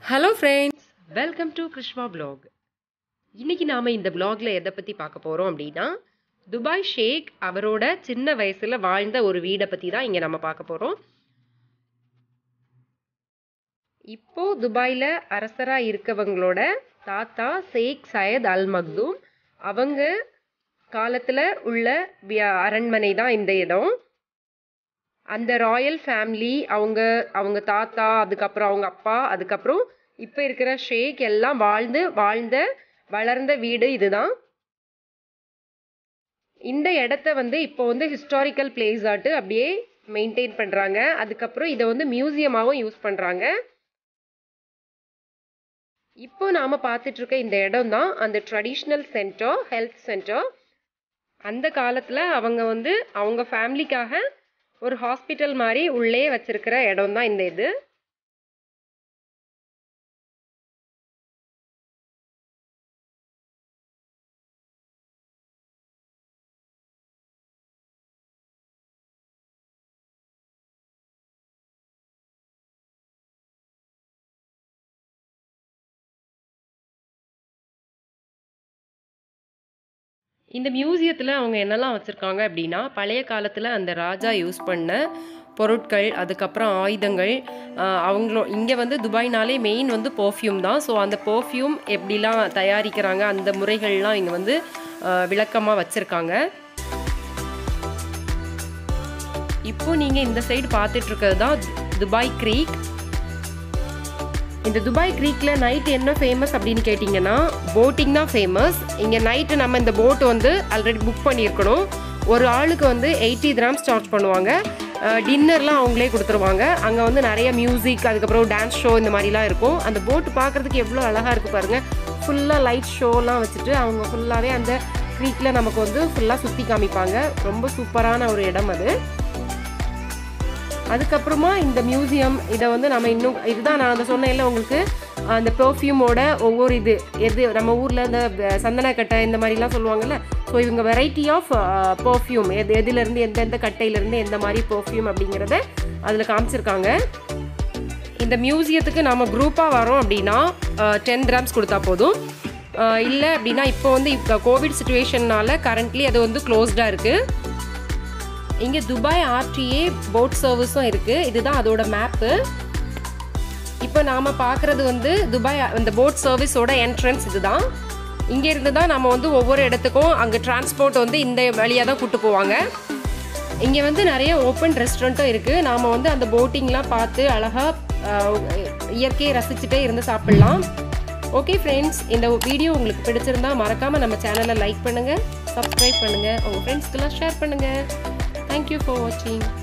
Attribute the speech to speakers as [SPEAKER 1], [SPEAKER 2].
[SPEAKER 1] hello friends welcome to Krishma vlog இன்னைக்கு நாம இந்த vlogல எதை பத்தி பார்க்க போறோம் அப்படின்னா துபாய் ஷேக் அவரோட சின்ன வயசுல வாழ்ந்த ஒரு வீடை பத்தி தான் இங்க நம்ம பார்க்க போறோம் இப்போ துபாயில அரசரா இருக்கவங்களோட தாத்தா ஷேக் சையத் அல் மக்தூம் அவங்க காலத்துல உள்ள விய- அரண்மனை தான் இந்த இடம் அந்த ராயல் ஃபேமிலி அவங்க அவங்க தாத்தா அதுக்கப்புறம் அவங்க அப்பா அதுக்கப்புறம் இப்போ இருக்கிற ஷேக் எல்லாம் வாழ்ந்து வாழ்ந்த வளர்ந்த வீடு இதுதான் இந்த இடத்த வந்து இப்போ வந்து ஹிஸ்டாரிக்கல் பிளேஸ் ஆட்டு அப்படியே மெயின்டைன் பண்றாங்க அதுக்கப்புறம் இதை வந்து மியூசியமாகவும் யூஸ் பண்றாங்க இப்போ நாம பார்த்துட்டு இருக்க இந்த இடம் தான் அந்த ட்ரெடிஷ்னல் சென்டர் ஹெல்த் சென்டர் அந்த காலத்துல அவங்க வந்து அவங்க ஃபேமிலிக்காக ஒரு ஹாஸ்பிட்டல் மாதிரி உள்ளே வச்சிருக்கிற இடம் தான் இந்த இது இந்த மியூசியத்தில் அவங்க என்னெல்லாம் வச்சுருக்காங்க அப்படின்னா பழைய காலத்தில் அந்த ராஜா யூஸ் பண்ண பொருட்கள் அதுக்கப்புறம் ஆயுதங்கள் ஆஹ் அவங்களோ இங்கே வந்து துபாய்னாலே மெயின் வந்து பர்ஃப்யூம் தான் ஸோ அந்த பர்ஃப்யூம் எப்படிலாம் தயாரிக்கிறாங்க அந்த முறைகள்லாம் இங்கே வந்து விளக்கமாக வச்சுருக்காங்க இப்போ நீங்கள் இந்த சைடு பார்த்துட்டு இருக்கிறது தான் துபாய் க்ரீக் இந்த துபாய் க்ரீக்ல நைட் என்ன ஃபேமஸ் அப்படின்னு கேட்டிங்கன்னா போட்டிங் தான் ஃபேமஸ் இங்கே நைட்டு நம்ம இந்த போட் வந்து ஆல்ரெடி புக் பண்ணியிருக்கணும் ஒரு ஆளுக்கு வந்து எயிட்டி கிராம்ஸ் சார்ஜ் பண்ணுவாங்க டின்னர்லாம் அவங்களே கொடுத்துருவாங்க அங்கே வந்து நிறைய மியூசிக் அதுக்கப்புறம் டான்ஸ் ஷோ இந்த மாதிரிலாம் இருக்கும் அந்த போட் பார்க்குறதுக்கு எவ்வளோ அழகாக இருக்குது பாருங்கள் ஃபுல்லாக லைட் ஷோலாம் வச்சுட்டு அவங்க ஃபுல்லாகவே அந்த க்ரீக்கில் நமக்கு வந்து ஃபுல்லாக சுற்றி காமிப்பாங்க ரொம்ப சூப்பரான ஒரு இடம் அது அதுக்கப்புறமா இந்த மியூசியம் இதை வந்து நம்ம இன்னும் இதுதான் நான் அந்த சொன்னேன்ல உங்களுக்கு அந்த பெர்ஃப்யூமோட ஒவ்வொரு இது எது நம்ம ஊரில் இந்த வ- சந்தனக்கட்டை இந்த மாதிரிலாம் சொல்லுவாங்கல்ல ஸோ இவங்க வெரைட்டி ஆஃப் பெர்ஃப்யூம் எது எதுலேருந்து எந்தெந்த கட்டையிலேருந்து எந்த மாதிரி பெர்ஃப்யூம் அப்படிங்கிறத அதில் காமிச்சிருக்காங்க இந்த மியூசியத்துக்கு நம்ம குரூப்பாக வரோம் அப்படின்னா டென் கிராம்ஸ் கொடுத்தா போதும் இல்லை அப்படின்னா இப்போ வந்து இப்போ கோவிட் சுச்சுவேஷன்னால கரண்ட்லி அது வந்து க்ளோஸ்டாக இருக்குது இங்கே துபாய் ஆர்டிஏ போட் சர்வீஸும் இருக்குது இதுதான் அதோட மேப்பு இப்போ நாம் பார்க்குறது வந்து துபாய் அந்த போட் சர்வீஸோட என்ட்ரன்ஸ் இதுதான் இங்கே இருந்து தான் நம்ம வந்து ஒவ்வொரு இடத்துக்கும் அங்கே டிரான்ஸ்போர்ட் வந்து இந்த வழியாக தான் கூட்டு போவாங்க இங்கே வந்து நிறைய ஓப்பன் ரெஸ்டாரண்ட்டும் இருக்குது நாம் வந்து அந்த போட்டிங்லாம் பார்த்து அழகாக இயற்கையை ரசிச்சுட்டே இருந்து சாப்பிட்லாம் ஓகே ஃப்ரெண்ட்ஸ் இந்த வீடியோ உங்களுக்கு பிடிச்சிருந்தா மறக்காமல் நம்ம சேனலை லைக் பண்ணுங்கள் சப்ஸ்கிரைப் பண்ணுங்கள் உங்கள் ஃப்ரெண்ட்ஸ்க்கெல்லாம் ஷேர் பண்ணுங்கள் தேங்க்யூ ஃபார் வாட்சிங்